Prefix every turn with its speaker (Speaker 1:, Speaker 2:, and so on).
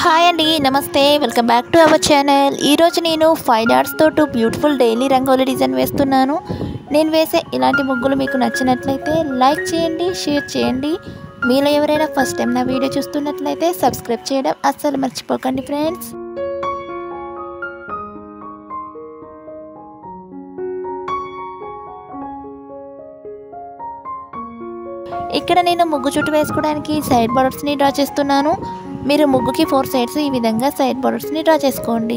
Speaker 1: hi అండి నమస్తే welcome back to our channel ఈరోజు నేను ఫైవ్ డాట్స్తో two beautiful daily rangoli design వేస్తున్నాను నేను వేసే ఇలాంటి ముగ్గులు మీకు నచ్చినట్లయితే లైక్ చేయండి షేర్ చేయండి మీలో ఎవరైనా ఫస్ట్ టైం నా వీడియో చూస్తున్నట్లయితే సబ్స్క్రైబ్ చేయడం అస్సలు మర్చిపోకండి ఫ్రెండ్స్ ఇక్కడ నేను ముగ్గు చుట్టూ వేసుకోవడానికి సైడ్ బార్డర్స్ని డ్రా చేస్తున్నాను మీరు ముగ్గుకి ఫోర్ సైడ్స్ ఈ విధంగా సైడ్ బార్డర్స్ని డ్రా చేసుకోండి